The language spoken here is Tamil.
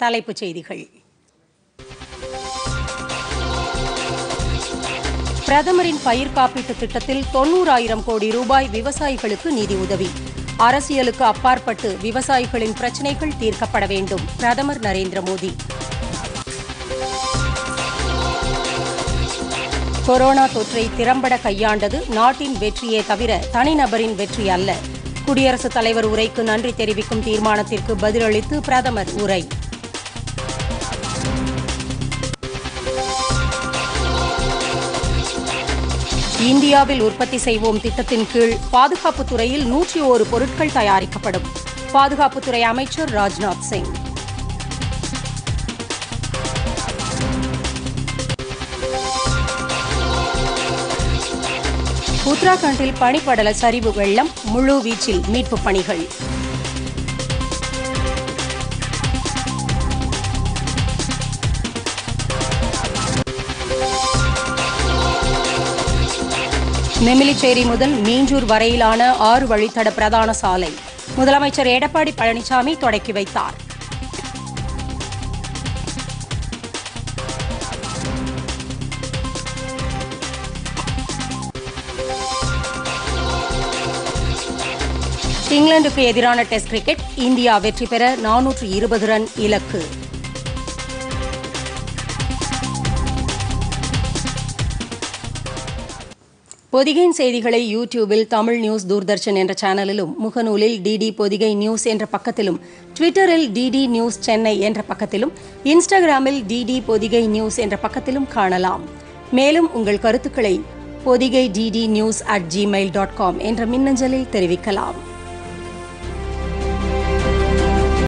தலைப்புச் செய்திகள் பிரதமரின் பயிர் காப்பீட்டு திட்டத்தில் தொன்னூறாயிரம் கோடி ரூபாய் விவசாயிகளுக்கு நிதி உதவி அரசியலுக்கு அப்பாற்பட்டு விவசாயிகளின் பிரச்சினைகள் தீர்க்கப்பட வேண்டும் பிரதமர் நரேந்திர மோடி கொரோனா தொற்றை திறம்பட கையாண்டது நாட்டின் வெற்றியே தவிர தனிநபரின் வெற்றி அல்ல குடியரசுத் தலைவர் உரைக்கு நன்றி தெரிவிக்கும் தீர்மானத்திற்கு பதிலளித்து பிரதமர் உரை இந்தியாவில் உற்பத்தி செய்வோம் திட்டத்தின் கீழ் பாதுகாப்புத் துறையில் நூற்றி ஓரு பொருட்கள் தயாரிக்கப்படும் பாதுகாப்புத்துறை அமைச்சர் ராஜ்நாத் சிங் உத்தராகண்டில் பனிப்படல சரிவு வெள்ளம் முழு வீச்சில் மீட்புப் பணிகள் நெமிலிச்சேரி முதல் மீஞ்சூர் வரையிலான ஆறு வழித்தட பிரதான சாலை முதலமைச்சர் எடப்பாடி பழனிசாமி தொடக்கி வைத்தார் இங்கிலாந்துக்கு எதிரான டெஸ்ட் கிரிக்கெட் இந்தியா வெற்றி பெற நானூற்று இருபது ரன் இலக்கு பொதிகையின் செய்திகளை யூடியூபில் தமிழ் நியூஸ் தூர்தர்ஷன் என்ற சேனலிலும் முகநூலில் டிடி பொதிகை நியூஸ் என்ற பக்கத்திலும் ட்விட்டரில் டிடி நியூஸ் சென்னை என்ற பக்கத்திலும் இன்ஸ்டாகிராமில் டிடி பொதிகை நியூஸ் என்ற பக்கத்திலும் காணலாம் மேலும் உங்கள் கருத்துக்களை Podhigai DD news at Gmail dot com என்ற மின்னஞ்சலில் தெரிவிக்கலாம்